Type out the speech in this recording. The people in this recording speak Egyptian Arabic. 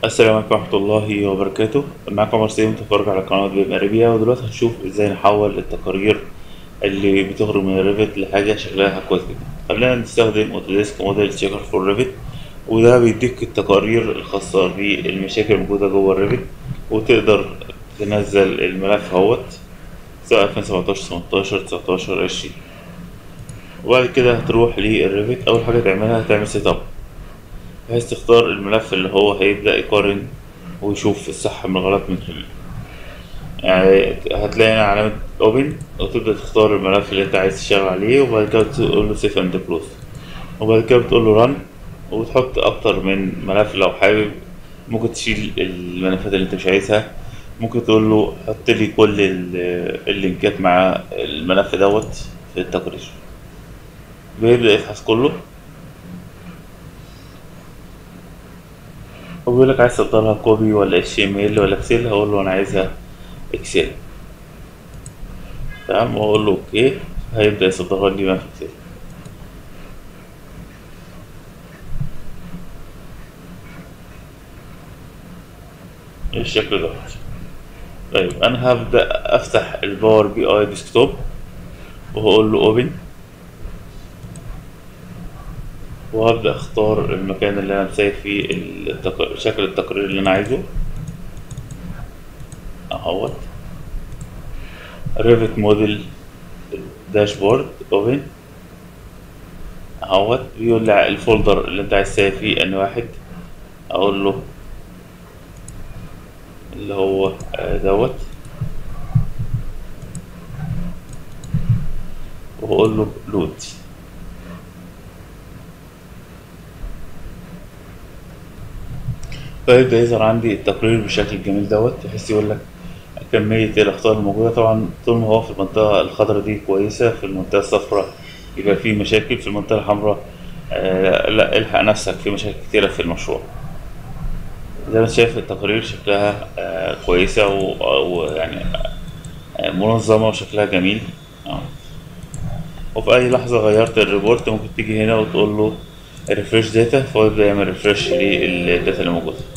السلام عليكم ورحمة الله وبركاته معكم عمر سليم متفرج على قناة بيم اريبيا ودلوقتي هنشوف ازاي نحول التقارير اللي بتخرج من الريفت لحاجة شكلها كويس جدا خلينا نستخدم اوتوديسك موديل تشيكر فور ريفت وده بيديك التقارير الخاصة بالمشاكل الموجودة جوه الريفت وتقدر تنزل الملف اهوت سواء 2017 18 19 20 وبعد كده هتروح للريفت أول حاجة تعملها هتعمل سيت اب بحيث تختار الملف اللي هو هيبدأ يقارن ويشوف الصح من الغلط من خلاله يعني هتلاقي هنا علامة اوبن وتبدأ تختار الملف اللي انت عايز تشتغل عليه وبعد كده تقول له سيف اند كلوز وبعد كده بتقول له رن وتحط أكتر من ملف لو حابب ممكن تشيل الملفات اللي انت مش عايزها ممكن تقول له حط لي كل ال- اللينكات مع الملف دوت في التقرير بيبدأ يفحص كله وبيقول لك عايز تفضلها كوبي ولا اتش ام ال ولا اكسل هقول له انا عايزها اكسل تمام واقول له اوكي هيبدأ يصدرها لي بقى في اكسل الشكل ده طيب انا هبدأ افتح الباور بي اي ديسكتوب وهقول له اوبن وهبدأ اختار المكان اللي انا مسايب فيه التق... شكل التقرير اللي انا عايزه اهوت ريفت موديل داشبورد اوبن اهوت بيقول لي الفولدر اللي انت عايز تسيب فيه انهي واحد اقول له اللي هو آه، دوت وهقول له لود فيبدأ يظهر عندي التقرير بالشكل الجميل دوت بحيث يقول لك كمية الأخطاء الموجودة طبعا طول ما هو في المنطقة الخضراء دي كويسة في المنطقة الصفراء يبقى في مشاكل في المنطقة الحمراء آه لا الحق نفسك في مشاكل كتيرة في المشروع زي ما انت شايف التقارير شكلها آه كويسة و- ويعني آه منظمة وشكلها جميل آه. وفي أي لحظة غيرت الريبورت ممكن تيجي هنا وتقول له ريفرش داتا فهو يبدأ يعمل ريفرش للداتا اللي موجودة